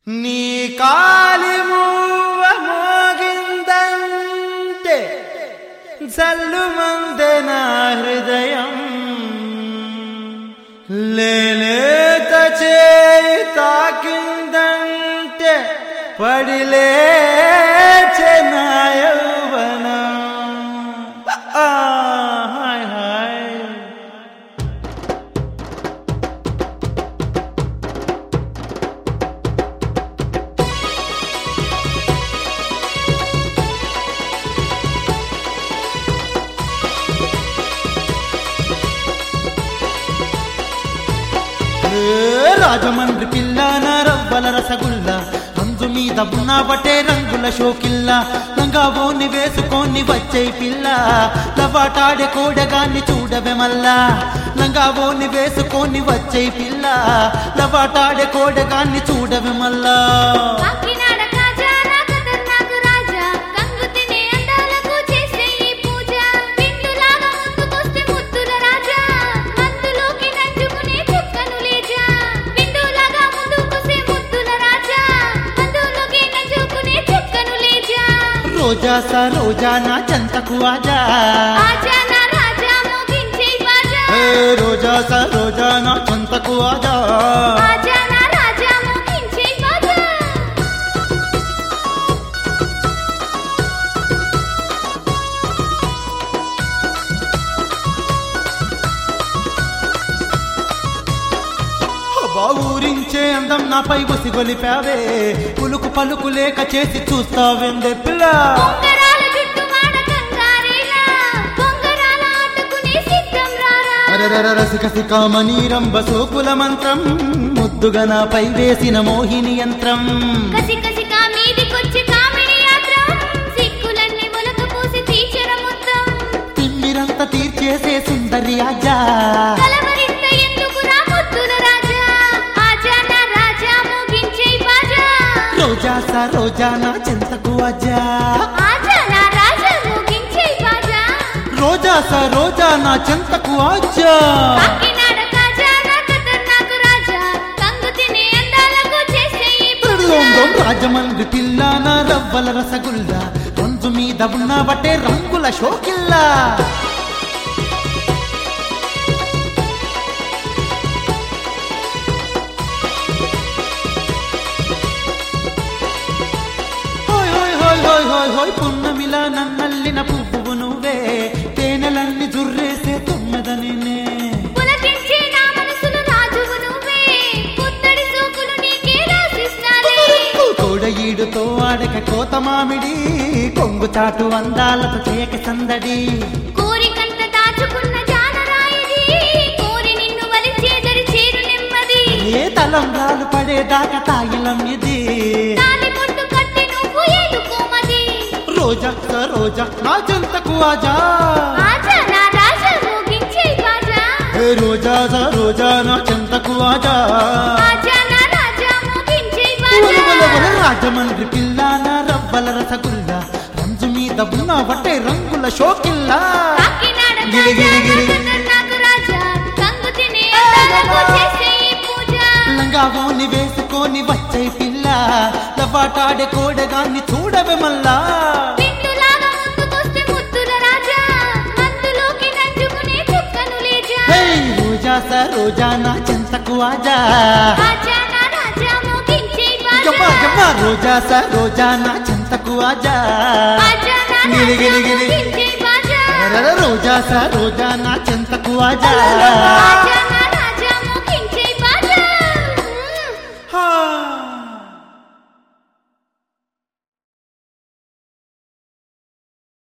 నీ కాలి మూవ మోగిందంటే జల్లుమందే నా హృదయం లేలేత చేయి తాకిందంటే పడిలేచే నా యౌవనం ఆ, హాయ్ హాయ్ ఏ రాజమండ్రి పిల్ల నా రవ్వల రసగుల్ల అంజు మీద ఉన్న బట్టే రంగుల షోకిల్ల లంగావోని వేసుకొని వచ్చే పిల్ల లవాటాడే కోడగాన్ని చూడవే మల్లా లంగావోని వేసుకొని వచ్చే పిల్ల లవాటాడే కోడగాన్ని చూడవే మల్లా కాకినాడ కాజా నా ఖతర్నాకు రాజా కంగు తినే అందాలకు చేసే ఈ పూజ బిందులాగా ముందుకొస్తే ముద్దుల రాజా మందులోకి నంచుకునే చుక్కను లేజా బిందులాగా ముందుకొస్తే ముద్దుల రాజా మందులోకి నంచుకునే చుక్కను లేజా రోజా సా రోజా నా చెంతకు ఆజా ఆజా నా రాజా మోగించే బాజా ఏ రోజా సా రోజా నా చెంతకు ఆజా ఆజా నా రాజా మోగించే బాజా అబ్బా ఊరించే అందం నాపై ఉసిగొలిపావే పులుకు పలుకు లేక చేసి చూస్తావెందే పిల్ల బొంగరాల జుట్టు మాడ కంగారేలా బొంగరాల ఆటకునే సిద్ధం రారా అరరర రసిక సికామణి రంభ సోకుల మంత్రం ముద్దుగా నాపై వేసిన మోహిని యంత్రం కసి కసిగా మీదికొచ్చి కామిడి యాత్రం సిక్కులన్నీ మొలక పూసి తీర్చర మొత్తం తిమ్మిరంత తీర్చేసే సుందరి ఆజా కలవరింత ఎందుకురా ముద్దుల రాజా ఆజా నా రాజా మోగించే బాజా రోజా సా రోజా నా చెంతకు ఆజా ఆజా నా రాజా మోగించే బాజా రోజా సా రోజా నా చెంతకు ఆజా కాకినాడ కాజా నా ఖతర్నాకు రాజా కంగు తినే అందాలకు చేసే ఈ పూజ దొం రాజమండ్రి పిల్ల నా రవ్వల రసగుల్ల రంజు మీద ఉన్న బట్టే రంగుల షోకిల్లా హోయ్ హోయ్ హోయ్ హోయ్ హోయ్ హోయ్ పున్నమిలా నన్నల్లిన పువ్వు నువ్వే తేనెలన్నీ జుర్రేసే తొమ్మిదని పులకించే నా మనసులో రాజువు నువ్వే పుత్తడి సోకులు నీకే రాసిస్తాలే కోడ ఈడుతో ఆడక కోత మామిడి కొంగు చాటు అందాలతో చేయక సందడి కోరికంత దాచుకున్న జానరాయిది కోరి నిన్ను వలిచేదరి చేరు నెమ్మది ఏ తలంబ్రాలు పడేదాకా తాగిలం ఇది దాని పొట్టు కట్టి నువ్వు ఏలుకోమది రోజా స రోజా నా చెంతకు ఆజా ఆజా నా రాజా మోగించే బాజా ఏ రోజా స రోజా నా చెంతకు ఆజా ఆజా నా రాజా మోగించే ఒల ఒల బాజా ఒల రాజమండ్రి పిల్ల నా రవ్వల రసగుల్ల రంజు మీద ఉన్న బట్టే రంగుల షోకిల్లా కాకినాడ గిలి గిలి గిలి. కాజా నాకు రాజా కంగు తినే అందాలకు చేసే ఈ పూజ లంగావోని వేసుకొని వచ్చే పిల్ల లవాటాడే కోడగాన్ని చూడవే మల్లా బిందులాగా ముందుకొస్తే ముద్దుల రాజా మందులోకి నంచుకునే చుక్కను లేజా హే రోజా స రోజా నా చెంతకు ఆజా ఆజా నా రాజా మోగించే గమ్మ బాజా గమ్మ రోజా స రోజా నా చెంతకు ఆజా ఆజా నా గిలి గిలి రాజా గిలి. మోగించే బాజా అరర రోజా స రోజా నా చెంతకు ఆజా ఆజా